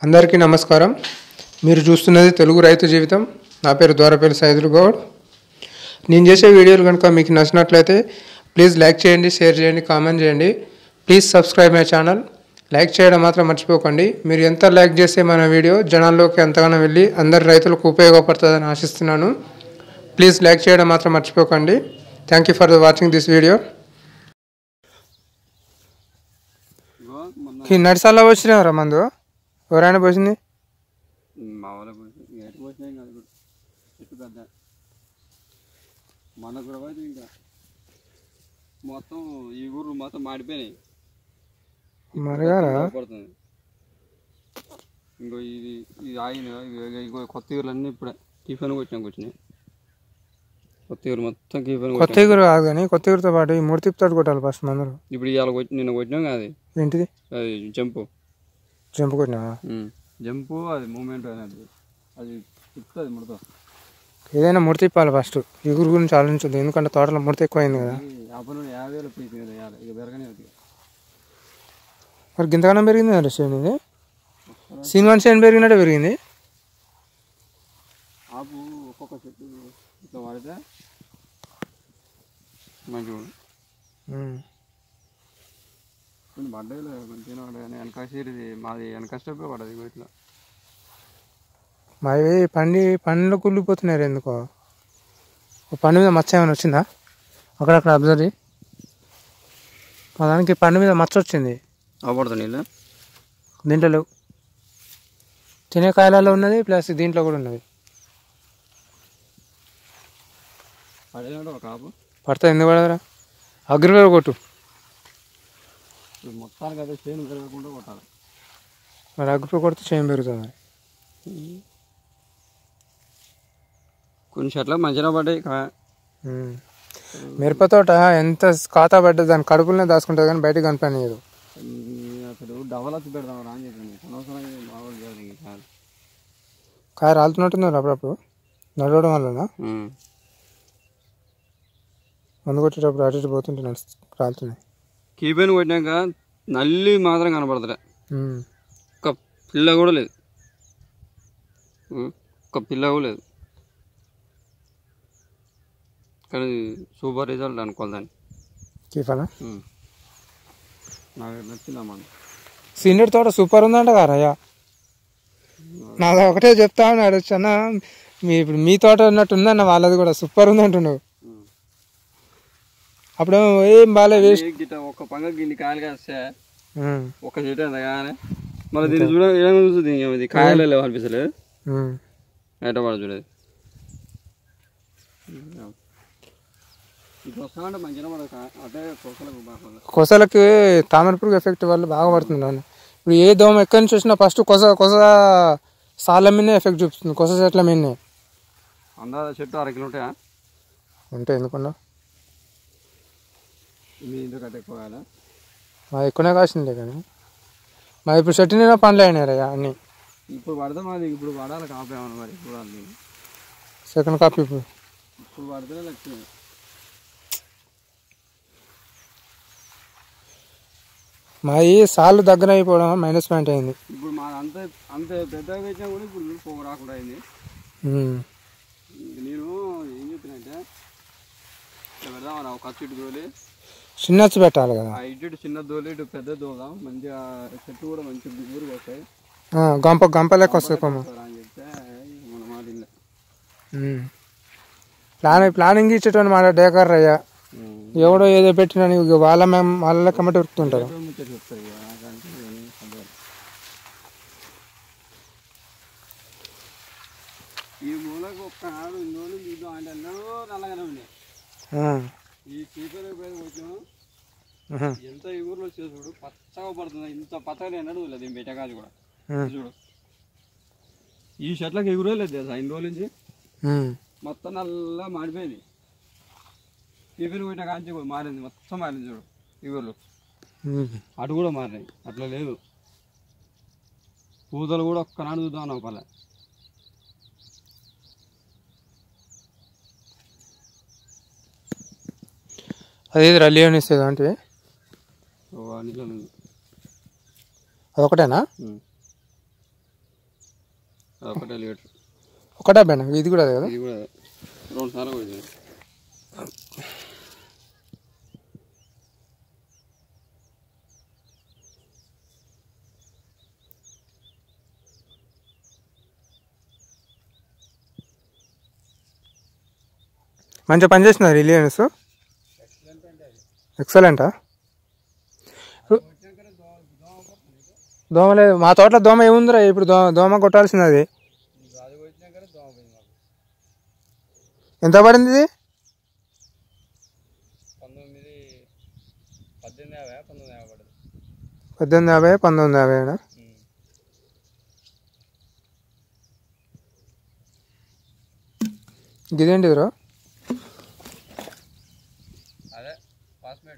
అందరికీ నమస్కారం మీరు చూస్తున్నది తెలుగు రైతు జీవితం నా పేరు ద్వారపల్లి సైదులు గౌడ్ నేను చేసే వీడియోలు కనుక మీకు నచ్చినట్లయితే ప్లీజ్ లైక్ చేయండి షేర్ చేయండి కామెంట్ చేయండి please subscribe my channel like చేయడం మాత్రం మర్చిపోకండి మీరు ఎంత లైక్ చేస్తే మన వీడియో జనాల్లోకి ఎంతగానో వెళ్ళి అందరి రైతులకు ఉపయోగపడుతుందని ఆశిస్తున్నాను ప్లీజ్ లైక్ చేయడం మాత్రం మర్చిపోకండి thank you for the watching this video ఇగో మొన్న ఈ నడిసాల్లో వచ్చినారా మందు ఎవరైనా పోసింది మా వాళ్ళ ఎటు పోసినాయి కాదు ఇప్పుడు చెట్టు పెద్ద మన కూడా పోతే ఇంకా మొత్తం ఈ ఊరు మొత్తం మాడిపోయినాయి మరిగారా పడుతుంది ఇంకో ఇది ఇది ఆగిన ఇవి- ఇంకో కొత్త ఊర్లు అన్నీ ఇప్పుడే టిఫిన్ కొట్టినాక వచ్చినాయి కొత్త ఊరు మొత్తం టిఫిన్ కొత్త ఎగురు కాదు కానీ కొత్త ఎగురుతో పాటు ఈ మూడు తిప్పుతాడు కొట్టాలి ఫస్ట్ మందులు ఇప్పుడు ఇవాళ కొట్టి నిన్న కొట్టినాం కాదు ఏంటిది అది జంపు జంపు కొట్టినావా జంపు అది మూమెంట్ అనేది అది తిప్పుతుంది ముడతా ఏదైనా ముడి తిప్పాలి ఫస్ట్ ఎగురు గురించి ఆలోచించదు ఎందుకంటే తోటలో ముడత ఎక్కువైంది కదా యాభై నుండి యాభై వేలు పీస్ కదా ఇవాళ ఇక పెరగనే అది మరి గింతగానం పెరిగింది మరి చేను ఇది సీన్ వన్ చేను పెరిగినట్టే పెరిగింది ఆపు ఒక్కొక్క చెట్టు ఇట్లా వాడితే మంచిగా ఉండు. ఉమ్. కొన్ని పడ్డాయిలే మంచిగా పడ్డాయి కానీ వెనక సీరిది మాది వెనక స్టెప్ పడదు ఇగో ఇట్లా మావి పండి పండ్లు కుళ్ళిపోతున్నాయి ఎందుకో ఓ పండు మీద మచ్చ ఏమైనా వచ్చిందా అక్కడక్కడ అబ్జర్వ్ చేయి మా దానికి పండు మీద మచ్చ వచ్చింది అవపడుతుంది నీళ్ళు దీంట్లో లేవు తినే కాయలలో ఉన్నది ప్లస్ దీంట్లో కూడా ఉన్నది పడేదంటే ఒక ఆపు పడతా ఎందుకు పడదురా అగ్రిలో కొట్టు ఇప్పుడు మొత్తానికి అదే చేను పెరగకుండా కొట్టాలి మరి అగ్రిలో కొడితే చేయం పెరుగుతుంది మరి కొన్ని చెట్లకు మంచిగా పడ్డాయి కా- ఉమ్. మిరప తోట ఎంత ఖాతా పడ్డది దాని కడుపులోనే దాచుకుంటుంది కానీ బయటకు కనిపించదు ఉమ్, అసలు డెవలప్ పెడదాం రా అని చెప్పింది అనవసరంగా మామూలు కాదు ఇంక కాదు కాయ రాలుతున్నట్టుంది మరి అప్పుడప్పుడు నడవడం వలన ఉమ్. మందు కొట్టేటప్పుడు అటు ఇటు పోతుంటే నడుస్తు రాలుతున్నాయి కీపెన్ కొట్టినాక నల్లి మాత్రం కనపడతలే ఉమ్. ఒక్క పిల్ల కూడా లేదు ఉం? ఒక్క పిల్ల కూడా లేదు కానీ సూపర్ రిజల్ట్ అనుకోవాలి దాన్ని కీఫానా ఉం. నాకు నచ్చిందమ్మా సీనియర్ తోట సూపర్ ఉందంట కారయ్యా నాది ఒకటే చెప్తా ఉన్నాడు చిన్న మీ ఇప్పుడు మీ తోట ఉన్నట్టు ఉందన్న వాళ్ళది కూడా సూపర్ ఉంది అంటున్నావు అప్పుడు ఏం బాలే వేస్ట్ గిట్ట ఒక్క పంగ గిన్ని కాయలు కాస్తే ఒక్క చెట్టు అంత కానీ మళ్ళీ దీన్ని చూడ ఏమో చూస్తుంది ఇది కాయలు లేవు అనిపిస్తలేదు ఎట పడ చూడదు ఇది వస్తామంటే మంచిగా పడదు కా- అంటే కొసలకు బాగా కొసలకి తామర పురుగు ఎఫెక్ట్ వల్ల బాగా పడుతుంది నాన్న ఇప్పుడు ఏ దోమ ఎక్కడి నుంచి వచ్చినా ఫస్ట్ కొస కొస సాల మీదనే ఎఫెక్ట్ చూపిస్తుంది కొస చెట్ల మీదనే అందాజ చెట్టు అర కిలో ఉంటాయా ఉంటే ఎందుకున్నా మీ ఇంట్లో కట్ట ఎక్కువ కాదా మా ఎక్కువనే కాసిందే కానీ మా ఇప్పుడు చెట్టు నిండా పండ్లు అయినాయి రయ్యా అన్నీ ఇప్పుడు పడితే మాది ఇప్పుడు పడాలి కాపేమన్నా మరి ఇప్పుడు అది సెకండ్ కాపీ ఇప్పుడు ఇప్పుడు పడితేనే లక్ష్యం మా ఈ సార్లు దగ్గర అయిపోవడం మైనస్ పాయింట్ అయింది ఇప్పుడు మా అంత అంత పెద్దగా పెట్టినా కూడా ఇప్పుడు పోగు రాకుండా అయింది ఉమ్. ఇంక నేను ఏం చెప్పినంటే ఇట్లా పెడదాం ఒక ఖర్చు ఇటు తోలి చిన్నచ్చి పెట్టాలి కదా ఆ ఇటు ఇటు చిన్న దోలి ఇటు పెద్ద దోదాం మంచిగా చెట్టు కూడా మంచి ఊరికి వస్తాయి ఆ, గంప గంప లెక్క వస్తాయి కొమ్మ అని చెప్తే మన మాట ఇల్లే ఉమ్. ప్లాన్ ప్లానింగ్ ఇచ్చేటోని మాట డేకర్ అయ్యా ఎవడో ఏదో పెట్టినా నీకు వాళ్ళ మేము వాళ్ళ లెక్క మట్టి ఉరుకుతుంటారు ముచ్చట చెప్తాయి ఇక నాకంటే ఏమీ అర్థం ఈ మూలకు ఒక్క నాడు ఇన్ని రోజులు చూద్దాం అంటే ఎన్నడూ నల్లగానే ఉన్నాయి ఆ. ఈ చీపల పైన వచ్చాము ఉహు. ఎంత ఈ ఊర్లో వచ్చే చూడు పచ్చగా పడుతుంది ఇంత పచ్చగా ఎన్నడూ లేదు దీని బెటకాజు కూడా ఉమ్. చూడు ఈ షర్ట్లకు ఎగురే లేదు తెలుసా ఇన్ని రోజుల నుంచి ఉమ్. మొత్తం నల్ల మాడిపోయింది టిఫిన్ పోయిన కాంచి కూడా మారింది మొత్తం మారింది చూడు ఈ ఊర్లో ఉమ్. అటు కూడా మారినాయి అట్లా లేదు పూతలు కూడా ఒక్కనాడు చూద్దాం అన్న పల్లె అది రలియోన్ ఇస్తుంది అంటే నీళ్ళు అదొకటేనా ఒకటే లీటర్ ఒక డబ్బేనా ఇది కూడా అదే కదా ఇది కూడా రెండు సార్లు కొట్టింది మంచిగా పనిచేస్తున్నారు రిలియన్స్ ఎక్సలెంటా దోమ లేదు మా తోటలో దోమ ఏముందిరా ఇప్పుడు దో దోమ కొట్టాల్సింది అది అది కొట్టినాకనే దోమ పోయింది మాకు ఎంత పడింది ఇది పంతొమ్మిది పద్దెనిమిది యాభై పంతొమ్మిది యాభై పడుతుంది పద్దెనిమిది యాభై పంతొమ్మిది యాభై ఇదేంటి బ్రో అదే పాస్మేట్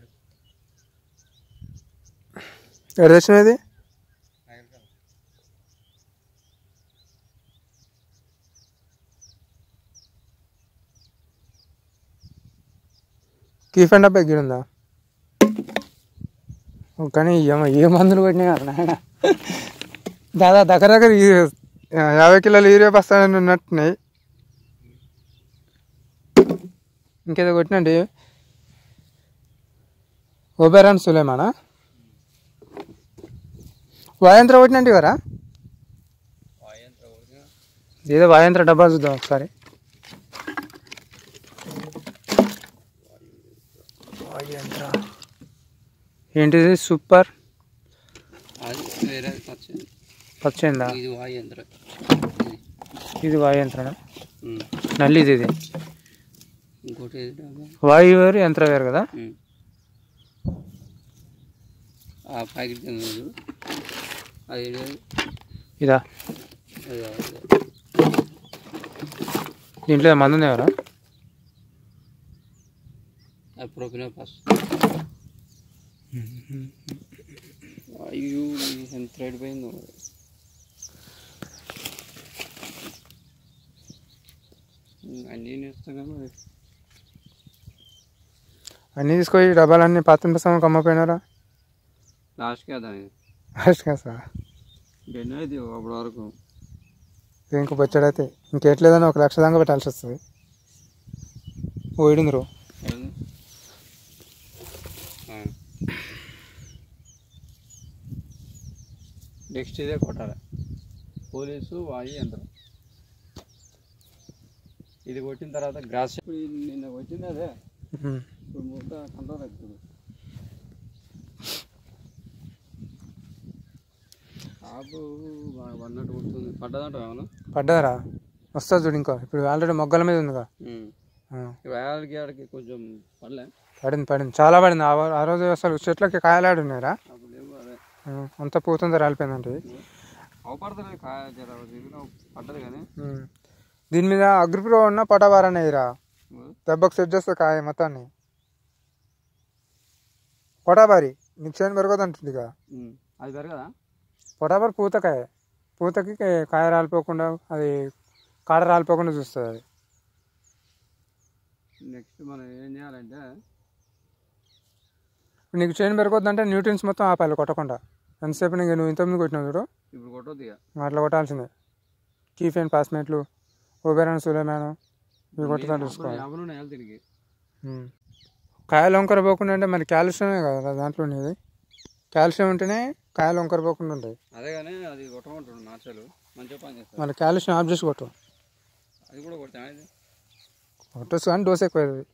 ఎక్కడ తెచ్చినది నగరికల్ కీఫ్ అండ్ అప్ ఎగ్గిడి ఉందా ఓ, కానీ ఏమ ఏ మందులు కొట్టినాయి కదా నాయన దాదాపు దగ్గర దగ్గర ఈ- యాభై కిలోలు యూరియా బస్తాలు ఉన్నట్టున్నాయి ఇంకేదో కొట్టినండి ఓబెరాన్ సులేమానా వాయంత్ర కొట్టినండి కదా వాయంత్ర కొడుకుగా ఏదో వాయంత్ర డబ్బా చూద్దాం ఒకసారి వాయంత్ర ఏంటిది సూపర్ అది వేరే వచ్చింది పచ్చిందా ఇది వాయంత్ర ఇది ఇది వాయంత్రణ ఉమ్. నల్లిది ఇది ఇంకోటి ఏది డబ్బా? వాయు వేరు యంత్ర వేరు కదా ఉమ్. ఆ ప్యాకెట్ కింద ఉంది చూడు. అది ఏది? ఇదా అది అది. దీంట్లో ఏదో మంది ఉంది కదా అది ప్రొపినో పాస్ అయ్యో ఎంత రేట్ పోయిందో అన్నీ నేస్తాం కదా మరి అన్నీ తీసుకొని డబ్బాలన్నీ పాత పుస్తకం కమ్మపోయినారా లాస్ట్కి దాని ఫస్ట్ కదా సార్ బెన్ అయితే అప్పటి వరకు ఇంక బొచ్చాడైతే ఇంకెట్లేదని ఒక లక్ష దాకా పెట్టాల్సి వస్తుంది పోయిడింది రో ఎవరిది? ఆ. నెక్స్ట్ ఇదే కొట్టాలి పోలీసు వాయి యంత్రం ఇది కొట్టిన తర్వాత గ్రాస్ ఇప్పుడు ఇది నిన్న కొట్టింది అదే ఇప్పుడు ముద్ద కంట్రోల్ అవుతుంది ఆపు బాగా పడినట్టు కొడుతుంది పడ్డదంట ఏమన్నా పడ్డారా వస్తుంది చూడు ఇంకో ఇప్పుడు ఆల్రెడీ మొగ్గల మీద ఉందిగా ఆ, ఇప్పుడు ఆడికి ఆడికి కొంచెం పడలే పడింది పడింది చాలా పడింది ఆ వా- ఆ రోజు అసలు చెట్లకి కాయలాడి ఉన్నాయిరా అప్పుడు ఏమో అదే ఆ, అంతా పూతుంది రాలిపోయిందంటే అవపడతలేదు కాయ జర దీనిలో పడ్డది కానీ ఉమ్. దీని మీద అగ్రిప్రో ఉన్న పటవార్ అనేదిరా దెబ్బకు సెట్ చేస్తే కాయ మొత్తాన్ని పొటాబారి నీకు చేయని పెరగదు అంటుంది ఇక ఉమ్. అది పెరగదా పొటాబారి పూతకాయ పూతకి కా- కాయ రాలిపోకుండా అది కాడ రాలిపోకుండా చూస్తుంది అది నెక్స్ట్ మనం ఏం చేయాలంటే ఇప్పుడు నీకు చైన్ పెరగొద్దు అంటే న్యూట్రియన్స్ మొత్తం ఆపాలి కొట్టకుండా ఎంతసేపు నీకు నువ్వు ఇంతకుముందు కొట్టినావు చూడు ఇప్పుడు కొట్టొద్దు ఇక అట్లా కొట్టాల్సిందే కీఫెన్ పాస్మేట్లు ఓబెరాన్ సులేమాను ఇవి కొట్టుతా చూసుకోవాలి ఎవరు నెల తిరిగి ఉమ్. కాయలు వంకర పోకుండా అంటే మరి కాల్షియమే కదా దాంట్లో ఉండేది కాల్షియం ఉంటేనే కాయలు వంకర పోకుండా ఉంటాయి అదే కానీ అది కొట్టమంటుండు నాచలు మంచిగా పని చేస్తారు మళ్ళీ కాల్షియం ఆఫ్ చేసి కొట్టు అది కూడా కొడతాను ఇది కొట్టచ్చు కానీ డోస్ ఎక్కువ అవుతుంది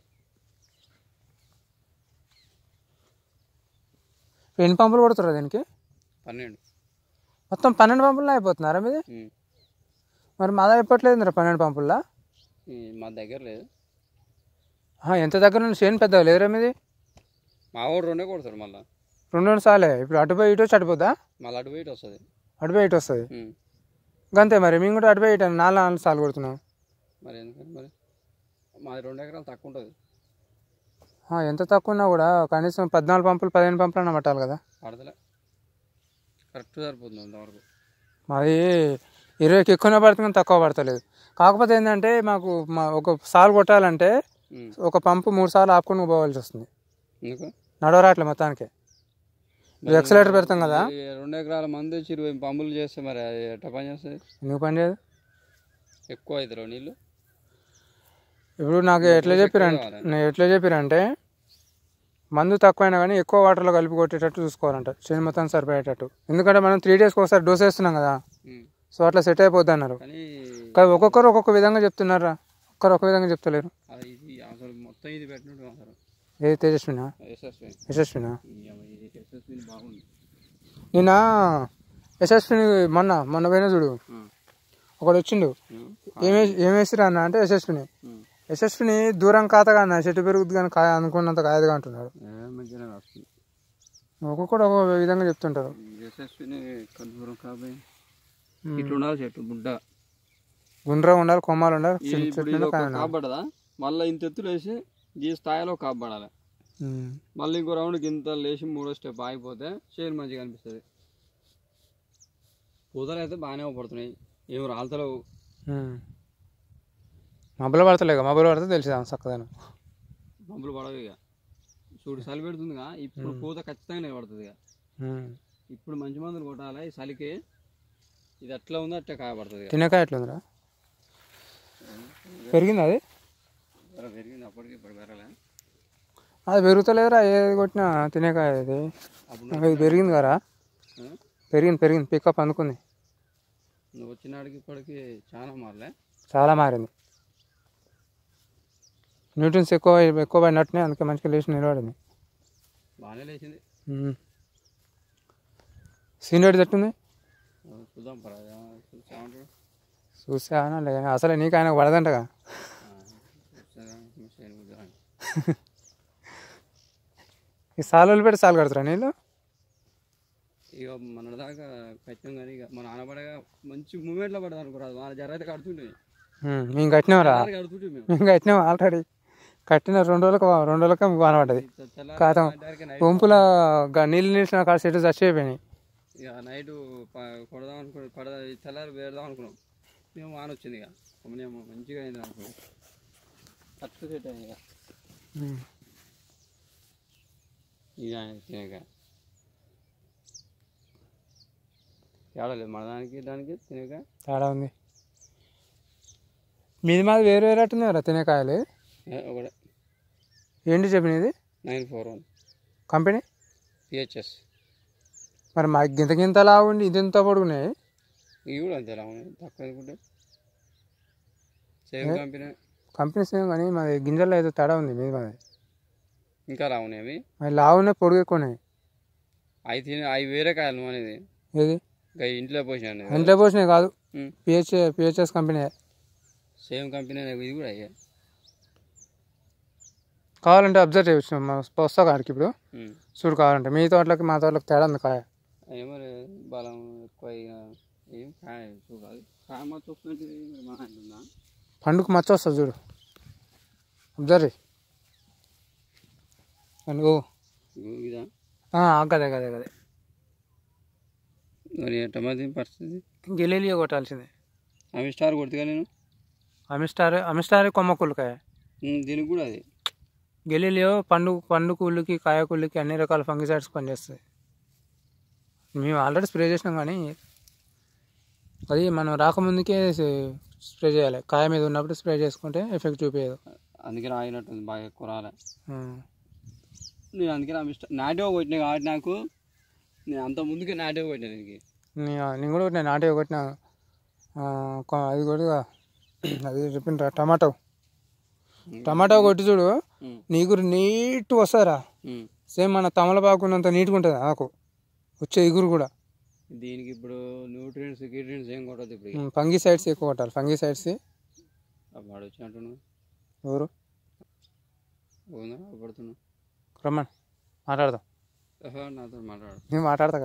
ఎన్ని పంపులు కొడుతున్నారు దీనికి పన్నెండు మొత్తం పన్నెండు పంపుల్లో అయిపోతున్నారా మీది ఉమ్. మరి మాదా అయిపోవట్లేదు మరి పన్నెండు పంపుల్లో ఈ మా దగ్గర లేదు ఆహా, ఎంత దగ్గర నుంచి చేను పెద్దగా లేదురా మీది మా వాడు రెండే కొడతాడు మళ్ళీ రెండు రెండు సార్లే ఇప్పుడు అటుపోయి ఇటు వచ్చి అటుపోద్దా మళ్ళీ అటు వెయిట్ వస్తుంది అటుపోయి ఇటు వస్తుంది అంతే మరి మేము కూడా అటుపోయి ఇటు నాలుగు నాలుగు సార్లు కొడుతున్నాం మరి ఎందుకని మరి మాది రెండు ఎకరాలు తక్కువ ఉంటుంది ఆ, ఎంత తక్కువ ఉన్నా కూడా కనీసం పద్నాలుగు పంపులు పదిహేను పంపులు పట్టాలి కదా పడతలే కరెక్ట్ సరిపోతుంది అంతవరకు మాది ఇరవైకి ఎక్కువనే పడుతుంది కానీ తక్కువ పడతలేదు కాకపోతే ఏంటంటే మాకు మా ఒక సాలు కొట్టాలంటే ఉమ్. ఒక పంపు మూడు సార్లు ఆపుకొని పోవాల్సి వస్తుంది ఎందుకు నడవరాట్లే మొత్తానికి ఇది ఎక్సలేటర్ పెడతాం కదా ఈ రెండు ఎకరాల మంది వచ్చి ఇరవై పంపులు చేస్తే మరి అది ఎట్లా పని చేస్తుంది ఎందుకు పని చేయదు ఎక్కువ అవుతారు నీళ్ళు ఇప్పుడు నాకు ఎట్లా చెప్పారంటే నేను ఎట్లా చెప్పారంటే మందు తక్కువైనా కానీ ఎక్కువ వాటర్లో కలిపి కొట్టేటట్టు చూసుకోవాలంట చేను మొత్తం సరిపోయేటట్టు ఎందుకంటే మనం త్రీ డేస్కి ఒకసారి డోస్ వేస్తున్నాం కదా ఉమ్. సో అట్లా సెట్ అయిపోద్ది అన్నారు కానీ కానీ ఒక్కొక్కరు ఒక్కొక్క విధంగా చెప్తున్నారా ఒక్కరు ఒక విధంగా చెప్తలేరు అది ఇది అసలు మొత్తం ఇది పెట్టినట్టు అసలు ఏ తేజస్వినా యశస్వి యశస్వినా ఈ అమ్మ ఇది యశస్వి బాగుంది నిన్న యశస్విని మొన్న మొన్న పోయినా చూడు ఉమ్. ఒకడు వచ్చిండు ఉమ్. ఏమే ఏమేసిరా అన్న అంటే యశస్విని ఉమ్. యశస్విని దూరం కాతగా అన్న చెట్టు పెరుగుద్ది కానీ కాయ అనుకున్నంత కాయదుగా అంటున్నాడు ఏ మంచిగా వస్తుంది ఒక్కొక్కడు ఒక్కొక్క విధంగా చెప్తుంటారు యశస్విని కర్పూరం కాబట్టి ఇట్లా ఉండాలి చెట్టు బుడ్డ గుండ్రం ఉండాలి కొమ్మాలు ఉండాలి ఈ చిన్న ఇప్పుడు చెట్టు ఇది మీద ఒక కాయ ఉండాలి. కాపాడదా మళ్ళీ ఇంత ఎత్తులు వేసి ఈ స్థాయిలో కాపాడాలి ఉమ్. మళ్ళీ ఇంకో రౌండ్ గింత లేచి మూడో స్టెప్ ఆగిపోతే షేర్ మంచిగా అనిపిస్తుంది పూతలు అయితే బాగానే పడుతున్నాయి ఏం రాలుతలేవు ఉమ్. మబ్బులు పడతలేక మబ్బులు పడితే తెలిసి చక్కదాను మబ్బులు పడవు ఇక చూడు చలి పెడుతుందిగా ఇప్పుడు పూత ఖచ్చితంగా నిలబడుతుంది ఇక ఇప్పుడు మంచి మందులు కొట్టాలి ఈ చలికి ఇది ఎట్లా ఉందో అట్లా కాయపడుతుంది ఇక తినకాయ ఎట్లుందిరా పెరిగింది అది జర పెరిగింది అప్పటికి ఇప్పుడు పెరగలే అది పెరుగుతలేదురా ఏది కొట్టినా తినేకాయ అది అప్పుడు ఇది పెరిగింది కదా ఆ? పెరిగింది పెరిగింది పికప్ అందుకుంది నువ్వు వచ్చినాడికి ఇప్పటికి చాలా మారలే చాలా మారింది న్యూట్రన్స్ ఎక్కువ ఎక్కువ పడినట్టునే అందుకే మంచిగా లేచి నిలబడింది బాగానే లేచింది సీనియర్ ఎట్టుంది ఆ, చూద్దాం పర్వాలేదు చూసామంటాడు చూసా లేదు అసలు నీకు ఆయన పడదంటగా ఈ సాలు పెట్టి సాలు కడతారా నీళ్ళు ఇక మన దాకా కట్టినాం కానీ ఇక మన ఆనపడగా మంచి మూమెంట్లో పడదు అనుకోరాదు మన జర అయితే కడుతుంటుంది ఉమ్, మేము కట్టినాంరా కడుతుంటే మేము మేము కట్టినాం ఆల్రెడీ కట్టిన రెండు రోజులకు రెండు రోజులకు కనబడ్డది కాతం వంపుల గ- నీళ్ళు నిలిచిన కాడ చెట్టు చచ్చిపోయినాయి ఇక నైట్ కొడదాం అనుకో పడదా తెల్లారి వేడదాం అనుకున్నాం మేము వాన వచ్చింది ఇక మేము మంచిగా అయింది అనుకున్నాం కరెక్ట్ సెట్ అయింది ఇక ఉమ్. ఇక తినక ఏడలేదు మన దానికి దానికి తినక తేడా ఉంది మీది మాది వేరు వేరే అట్టుంది తినేకాయలు ఒకటే ఏంటి చెప్పినది nine four one company PHS మరి మా గింత గింత లావు ఉండి ఇది ఎంత పొడుగున్నాయి ఇవి కూడా అంతే ఎలా ఉన్నాయి తక్కువ అనుకుంటే సేమ్ కంపెనీ కంపెనీ సేమ్ కానీ మాది గింజల్లో ఏదో తేడా ఉంది మీది మాది ఇంకా లా ఉన్నాయి అవి మరి లావు ఉన్నాయి పొడుగు ఎక్కువ ఉన్నాయి అవి తిని అవి వేరే కాయలు అనేది ఏది ఇంకా ఇంట్లో పోసినాను ఇంట్లో పోసినాయి కాదు PH PHS company same company ఇది కూడా అయ్యే కావాలంటే అబ్జర్వ్ చేయవచ్చు మా వస్తా కాడికి ఇప్పుడు ఉమ్. చూడు కావాలంటే మీ తోటలకి మా తోటలకు తేడా ఉంది కాయ ఏమో రే, బలం ఎక్కువ ఇక ఏం కాయ చూడాలి కాయ మా చూస్తుంటే మరి మా ఉందా పండుగ మచ్చ వస్తుంది చూడు అబ్జర్వ్ చేయి అనుకో ఇదా గదే గదే గదే మరి టమాటీ పరిస్థితి గెలీలియో కొట్టాల్సిందే అవి స్టార్ కొడుతుగా నేను అమిస్టార్ అమిస్టార్ కొమ్మ కుళ్ళకాయ ఉమ్, దీనికి కూడా అది గెలీలియో పండు పండు కుళ్ళుకి కాయ కుళ్ళుకి అన్ని రకాల ఫంగిసైడ్స్ పనిచేస్తాయి మేము ఆల్రెడీ స్ప్రే చేసినాం కానీ అది మనం రాకముందుకే స్ప్రే చేయాలి కాయ మీద ఉన్నప్పుడు స్ప్రే చేసుకుంటే ఎఫెక్ట్ చూపించదు అందుకే ఆగినట్టుంది బాగా ఎక్కువ రాలే ఉమ్. నేను అందుకే నా ఇష్టం నాటివ్ కొట్టినా కాబట్టి నాకు నేను అంత ముందుకే నాటివ్ కొట్టినా దీనికి నీ- నేను కూడా నేను నాటే కొట్టిన ఆ, కొ- అది కూడా అది చెప్పిండ్రా టమాటో టమాటో కొట్టి చూడు ఉమ్, నీగురు నీట్ వస్తారా ఉమ్. సేమ్ మన తమలపాకు ఉన్నంత నీట్గా ఉంటుంది ఆకు వచ్చే ఇగురు కూడా దీనికి ఇప్పుడు న్యూట్రియంట్స్ గిట్రియంట్స్ ఏం కొట్టదు ఇప్పుడు ఫంగీ సైడ్స్ ఎక్కువ కొట్టాలి ఫంగీ సైడ్స్ వాడు వచ్చినట్టు ఎవరు పోతుందా పడుతున్నా రమ్మని మాట్లాడదాం నాతో మాట్లాడు నేను మాట్లాడతాగా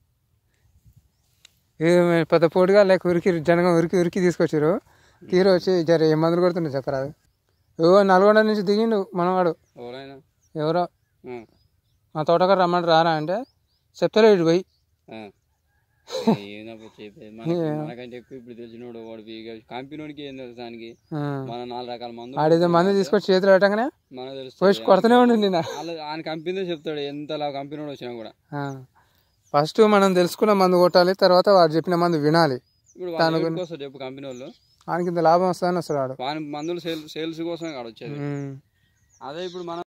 ఇది పెద్ద పోటుగా లేక ఉరికి జనగా ఉరికి ఉరికి తీసుకొచ్చారు తీరు వచ్చి జర ఏ మందులు కొడుతుండే చెప్పరాదు ఏవో నల్గొండ నుంచి దిగిండు మనవాడు ఎవరైనా ఎవరో ఉమ్, మా తోటగారు రమ్మంటే రారా అంటే చెప్తలేడు పోయి ఆ. ఏందప్పుడు చెప్పేది మనకి మనకంటే ఎక్కువ ఇప్పుడు తెలిసినోడు వాడు ఇక కంపెనీకి ఏం తెలుసు దానికి ఆ. మన నాలుగు రకాల మందు ఆడేదో మంది తీసుకొచ్చి చేతులు పెట్టగానే మనకు తెలుస్తుంది పోసి కొడుతూనే ఉండింది నిన్న వాళ్ళు ఆయన కంపెనీ చెప్తాడు ఎంతలా కంపెనీ వచ్చినా కూడా ఫస్ట్ మనం తెలుసుకున్న మందు కొట్టాలి తర్వాత వాడు చెప్పిన మందు వినాలి ఇప్పుడు వాళ్ళు ఎవరికి వస్తారు చెప్పు కంపెనీ వాళ్ళు ఆయనకి ఇంత లాభం వస్తుందని వస్తాడు వాడు వాని మందులు సేల్ సేల్స్ కోసమే కాడ వచ్చేది ఉమ్. అదే ఇప్పుడు మనం